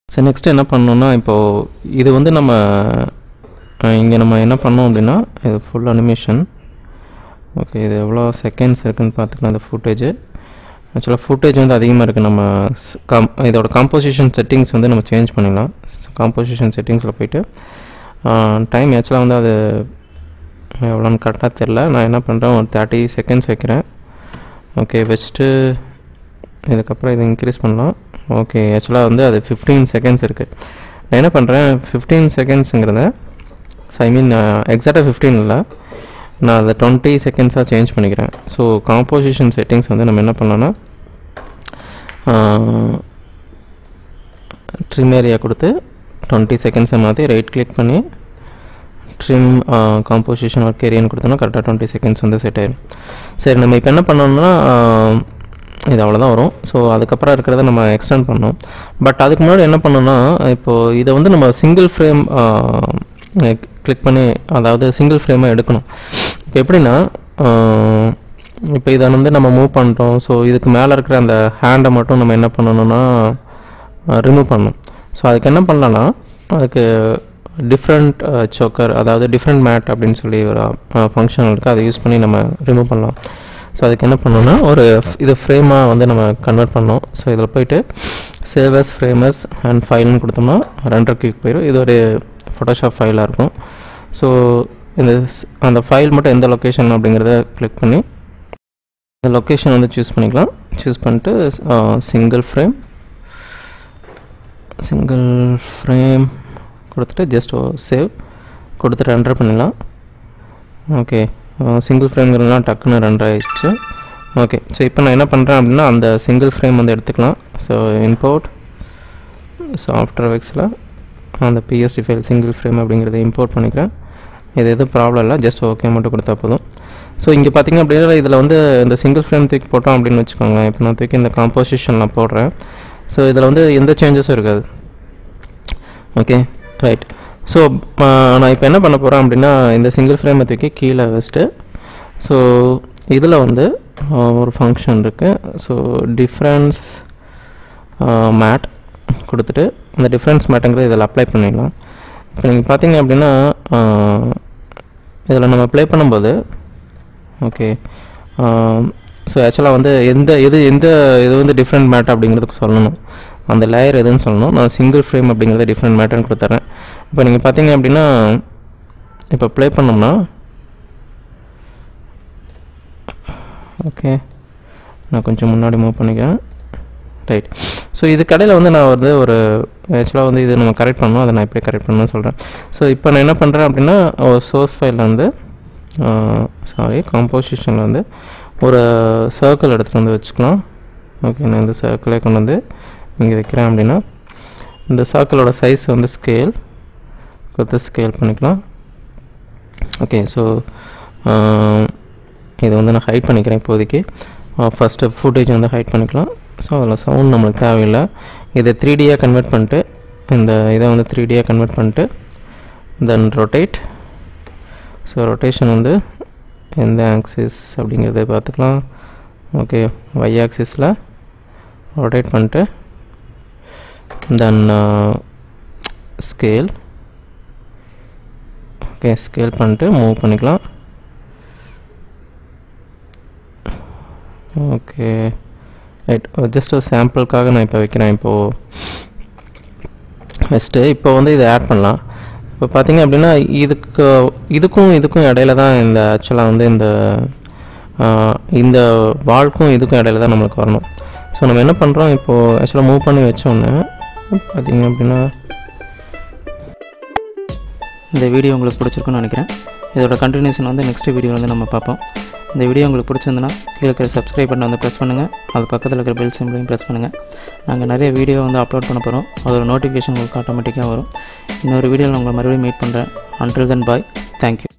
சரி நெக்ஸ்ட் என்ன பண்ணணும்னா இப்போது இது வந்து நம்ம இங்கே நம்ம என்ன பண்ணோம் அப்படின்னா இது ஃபுல் அனிமேஷன் ஓகே இது எவ்வளோ செகண்ட்ஸ் இருக்குன்னு பார்த்துக்கலாம் இந்த ஃபுட்டேஜ் ஆக்சுவலாக ஃபுட்டேஜ் வந்து அதிகமாக இருக்குது நம்ம ஸ்- கம் இதோட காம்போசிஷன் செட்டிங்ஸ் வந்து நம்ம சேஞ்ச் பண்ணிடலாம் காம்போசிஷன் செட்டிங்ஸில் போயிட்டு டைம் ஆக்சுவலாக வந்து அது எவ்வளோன்னு கரெக்டாக தெரில நான் என்ன பண்ணுறேன் ஒரு தேர்ட்டி செகண்ட்ஸ் வைக்கிறேன் ஓகே வச்சுட்டு இதுக்கப்புறம் இதை இன்க்ரீஸ் பண்ணலாம் ஓகே ஆக்சுவலாக வந்து அது ஃபிஃப்டீன் செகண்ட்ஸ் இருக்குது நான் என்ன பண்ணுறேன் ஃபிஃப்டீன் செகண்ட்ஸுங்கிறத ஸோ ஐ மீன் எக்ஸாக்டாக ஃபிஃப்டீன் இல்லை நான் அதை டுவெண்ட்டி செகண்ட்ஸாக சேஞ்ச் பண்ணிக்கிறேன் ஸோ காம்போசிஷன் செட்டிங்ஸ் வந்து நம்ம என்ன பண்ணலாம்னா ட்ரிம் ஏரியா கொடுத்து டுவெண்ட்டி செகண்ட்ஸை மாற்றி ரைட் கிளிக் பண்ணி ட்ரிம் காம்போசிஷன் ஒர்க் ஏரியான்னு கொடுத்தோன்னா கரெக்டாக டுவெண்ட்டி செகண்ட்ஸ் வந்து செட் ஆயிடும் சரி நம்ம இப்போ என்ன பண்ணோம்னா ஆஹ், இது அவ்வளோதான் வரும் ஸோ அதுக்கப்புறம் இருக்கிறத நம்ம எக்ஸ்டெண்ட் பண்ணோம் பட் அதுக்கு முன்னாடி என்ன பண்ணோம்னா இப்போது இதை வந்து நம்ம சிங்கிள் ஃப்ரேம் கிளிக் பண்ணி அதாவது சிங்கிள் ஃப்ரேமாக எடுக்கணும் இப்போ எப்படின்னா ஆஹ், இப்போ இதை வந்து நம்ம மூவ் பண்ணிட்டோம் ஸோ இதுக்கு மேலே இருக்கிற அந்த ஹேண்டை மட்டும் நம்ம என்ன பண்ணணும்னா ரிமூவ் பண்ணணும் ஸோ அதுக்கு என்ன பண்ணலாம்னா அதுக்கு டிஃப்ரெண்ட் சோக்கர் அதாவது டிஃப்ரெண்ட் மேட் அப்படின்னு சொல்லி ஒரு ஃபங்க்ஷன் இருக்குது அதை யூஸ் பண்ணி நம்ம ரிமூவ் பண்ணலாம் ஸோ அதுக்கு என்ன பண்ணணும்னா ஒரு f- இது ஃப்ரேமாக வந்து நம்ம கன்வெர்ட் பண்ணோம் ஸோ இதில் போயிட்டு சேவஸ் ஃப்ரேமஸ் அண்ட் ஃபைல்னு கொடுத்தோம்னா ரெண்டரை கிளிக் போயிடும் இது ஒரு ஃபோட்டோஷாப் ஃபைலாக இருக்கும் ஸோ இந்த ஸ்- அந்த ஃபைல் மட்டும் எந்த லொக்கேஷன் அப்படிங்கிறத கிளிக் பண்ணி இந்த லொக்கேஷன் வந்து சூஸ் பண்ணிக்கலாம் சூஸ் பண்ணிட்டு சிங்கிள் ஃப்ரேம் சிங்கிள் ஃப்ரேம் கொடுத்துட்டு ஜஸ்ட் சேவ் கொடுத்துட்டு ரெண்டர் பண்ணிடலாம் ஓகே சிங்கிள் ஃப்ரேம்ங்கிறதுலாம் டக்குன்னு ரெண்டர் ஆயிடுச்சு ஓகே ஸோ இப்போ நான் என்ன பண்ணுறேன் அப்படின்னா அந்த சிங்கிள் ஃப்ரேம் வந்து எடுத்துக்கலாம் ஸோ இம்போர்ட் ஸோ ஆஃப்டர் எஃபெக்ட்ஸில் அந்த பிஎஸ்டி ஃபைல் சிங்கிள் ஃப்ரேம் அப்படிங்கிறத இம்போர்ட் பண்ணிக்கிறேன் இது எதுவும் ப்ராப்ளம் இல்லை ஜஸ்ட் ஓகே மட்டும் கொடுத்தா போதும் ஸோ இங்கே பார்த்தீங்க அப்படின்னா இதில் வந்து இந்த சிங்கிள் ஃப்ரேம் தூக்கி போட்டோம் அப்படின்னு வச்சுக்கோங்க இப்போ நான் தூக்கி இந்த காம்போசிஷன் நான் போடுறேன் ஸோ இதில் வந்து எந்த சேஞ்சஸும் இருக்காது ஓகே ரைட் ஸோ நான் இப்போ என்ன பண்ண போகிறேன் அப்படின்னா இந்த சிங்கிள் ஃப்ரேமை தூக்கி கீழே வச்சுட்டு ஸோ இதில் வந்து ஆஹ், ஒரு ஃபங்க்ஷன் இருக்குது ஸோ டிஃப்ரென்ஸ் மேட் கொடுத்துட்டு அந்த டிஃப்ரென்ஸ் மேட்டுங்கிறது இதில் அப்ளை பண்ணிடலாம் இப்போ நீங்கள் பார்த்தீங்க அப்படின்னா இதில் நம்ம ப்ளே பண்ணும்போது ஓகே ஸோ ஆக்சுவலாக வந்து எந்த எது எந்த இது வந்து டிஃப்ரெண்ட் மேட் அப்படிங்கிறதுக்கு சொல்லணும் அந்த லேயர் எதுன்னு சொல்லணும் நான் சிங்கிள் ஃப்ரேம் அப்படிங்கிறத டிஃப்ரெண்ட் மேட்டர்னு கொடுத்துட்றேன் இப்போ நீங்கள் பார்த்தீங்க அப்படின்னா இப்போ ப்ளே பண்ணோம்னா ஓகே நான் கொஞ்சம் முன்னாடி மூவ் பண்ணிக்கிறேன் ரைட் ஸோ இது கடையில் வந்து நான் வந்து ஒரு ஆக்சுவலாக வந்து இது நம்ம கரெக்ட் பண்ணணும் அதை நான் இப்படி கரெக்ட் பண்ணணும்னு சொல்கிறேன் ஸோ இப்போ நான் என்ன பண்ணுறேன் அப்படின்னா ஒரு சோர்ஸ் ஃபைலில் வந்து சாரி காம்போசிஷனில் வந்து ஒரு சர்க்கிள் எடுத்துகிட்டு வந்து வச்சுக்கலாம் ஓகே நான் இந்த சர்க்கிளே கொண்டு வந்து இங்கே வைக்கிறேன் அப்படின்னா இந்த சர்க்கிளோட சைஸ் வந்து ஸ்கேல் கொடுத்து ஸ்கேல் பண்ணிக்கலாம் ஓகே ஸோ இதை வந்து நான் ஹைட் பண்ணிக்கிறேன் இப்போதைக்கு ஃபஸ்ட்டு ஃபுட்டேஜ் வந்து ஹைட் பண்ணிக்கலாம் ஸோ அதில் சவுண்ட் நம்மளுக்கு தேவையில்லை இதை த்ரீ டியாக கன்வெர்ட் பண்ணிட்டு இந்த இதை வந்து த்ரீ டியாக கன்வெர்ட் பண்ணிட்டு தென் ரொட்டேட் ஸோ ரொட்டேஷன் வந்து எந்த ஆக்சிஸ் அப்படிங்கிறத பார்த்துக்கலாம் ஓகே ஒய் ஆக்சிஸில் ரொட்டேட் பண்ணிட்டு தென் ஸ்கேல் ஓகே ஸ்கேல் பண்ணிட்டு மூவ் பண்ணிக்கலாம் ஓகே ரைட் ஜஸ்ட் ஒரு சாம்பிளுக்காக நான் இப்போ வைக்கிறேன் இப்போது ஃபஸ்ட்டு இப்போ வந்து இதை ஆட் பண்ணலாம் இப்போ பார்த்தீங்க அப்படின்னா இதுக்கு இதுக்கும் இதுக்கும் இடையில தான் இந்த ஆக்சுவலாக வந்து இந்த ஆஹ், இந்த வால்க்கும் இதுக்கும் இடையில தான் நம்மளுக்கு வரணும் ஸோ நம்ம என்ன பண்ணுறோம் இப்போது ஆக்சுவலாக மூவ் பண்ணி வச்சோன்னே பார்த்தீங்க அப்படின்னா இந்த வீடியோ உங்களுக்கு பிடிச்சிருக்குன்னு நினைக்கிறேன் இதோட கண்டினியூஷன் வந்து நெக்ஸ்ட் வீடியோ வந்து நம்ம பார்ப்போம் இந்த வீடியோ உங்களுக்கு பிடிச்சிருந்துன்னா கீழே இருக்கிற சப்ஸ்கிரைப் பட்டன் வந்து ப்ரெஸ் பண்ணுங்கள் அது பக்கத்தில் இருக்கிற பெல் சிம்பிளையும் ப்ரெஸ் பண்ணுங்கள் நாங்கள் நிறைய வீடியோ வந்து அப்லோட் பண்ண போகிறோம் அதோட நோட்டிஃபிகேஷன் உங்களுக்கு ஆட்டோமேட்டிக்காக வரும் இன்னொரு வீடியோவில் உங்களை மறுபடியும் மீட் பண்ணுறேன் அன்டில் தென் பாய் தேங்க்யூ